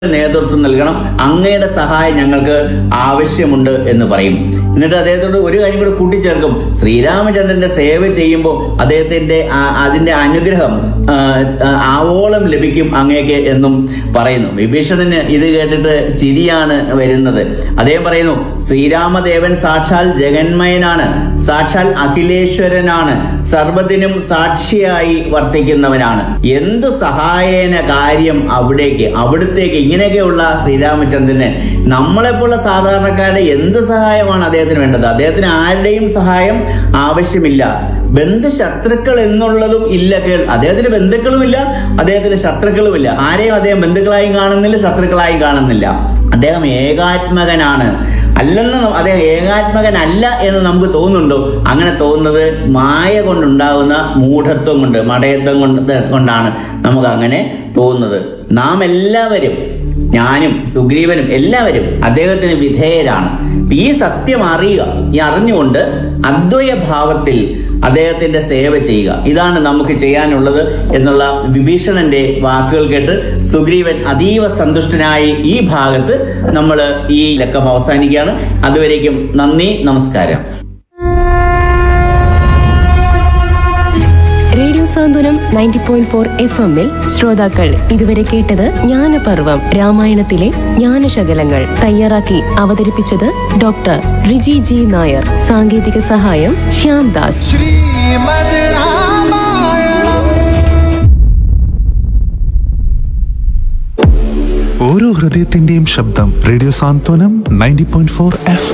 നേതൃത്വം നൽകണം അങ്ങയുടെ സഹായം ഞങ്ങൾക്ക് ആവശ്യമുണ്ട് എന്ന് പറയും എന്നിട്ട് അദ്ദേഹത്തോട് ഒരു കാര്യം കൂടെ കൂട്ടിച്ചേർക്കും ശ്രീരാമചന്ദ്രന്റെ സേവ ചെയ്യുമ്പോൾ അദ്ദേഹത്തിന്റെ ആ- അതിന്റെ അനുഗ്രഹം ആ, ആ, ആവോളം ലഭിക്കും അങ്ങേക്ക് എന്നും പറയുന്നു വിഭീഷണന് ഇത് കേട്ടിട്ട് ചിരിയാണ് വരുന്നത് അദ്ദേഹം പറയുന്നു ശ്രീരാമദേവൻ സാക്ഷാൽ ജഗന്മയനാണ് സാക്ഷാൽ അഖിലേശ്വരനാണ് സർവത്തിനും സാക്ഷിയായി വർത്തിക്കുന്നവനാണ് എന്ത് സഹായേന കാര്യം അവിടേക്ക് അവിടത്തേക്ക് ഇങ്ങനെയൊക്കെയുള്ള ശ്രീരാമചന്ദ്രന് നമ്മളെപ്പോലുള്ള സാധാരണക്കാരുടെ എന്ത് സഹായമാണ് അദ്ദേഹത്തിന് വേണ്ടത് അദ്ദേഹത്തിന് ആരുടെയും സഹായം ആവശ്യമില്ല ബന്ധു ശത്രുക്കൾ എന്നുള്ളതും ഇല്ല കേൾ അദ്ദേഹത്തിന് ബന്ധുക്കളുമില്ല അദ്ദേഹത്തിന് ശത്രുക്കളുമില്ല ആരെയും അദ്ദേഹം ബന്ധുക്കളായും കാണുന്നില്ല ശത്രുക്കളായും കാണുന്നില്ല അദ്ദേഹം ഏകാത്മകനാണ് അല്ലെന്ന് ന- അദ്ദേഹം ഏകാത്മകനല്ല എന്ന് നമുക്ക് തോന്നുന്നുണ്ടോ അങ്ങനെ തോന്നുന്നത് മായ കൊണ്ടുണ്ടാകുന്ന മൂഢത്വം കൊണ്ട് മടയത്വം കൊണ്ട് കൊണ്ടാണ് നമുക്ക് അങ്ങനെ തോന്നുന്നത് നാം എല്ലാവരും ഞാനും സുഗ്രീവനും എല്ലാവരും അദ്ദേഹത്തിന് വിധേയരാണ് ഈ സത്യം അറിയുക ഈ അറിഞ്ഞുകൊണ്ട് അദ്വയ ഭാവത്തിൽ അദ്ദേഹത്തിന്റെ സേവ ചെയ്യുക ഇതാണ് നമുക്ക് ചെയ്യാനുള്ളത് എന്നുള്ള വിഭീഷണന്റെ വാക്കുകൾ കേട്ട് സുഗ്രീവൻ അതീവ സന്തുഷ്ടനായി ഈ ഭാഗത്ത് നമ്മൾ ഈ ലക്കം അവസാനിക്കുകയാണ് അതുവരേക്കും നന്ദി നമസ്കാരം radio Santhwanam ninety point four F എമ്മിൽ ശ്രോതാക്കൾ ഇതുവരെ കേട്ടത് ജ്ഞാനപർവം രാമായണത്തിലെ ജ്ഞാനശകലങ്ങൾ തയ്യാറാക്കി അവതരിപ്പിച്ചത് ഡോക്ടർ റിജി ജി നായർ സാങ്കേതിക സഹായം ശ്യാം ദാസ് ശ്രീമദ് രാമായണം ഓരോ ഹൃദയത്തിന്റെയും ശബ്ദം radio Santhwanam ninety point four F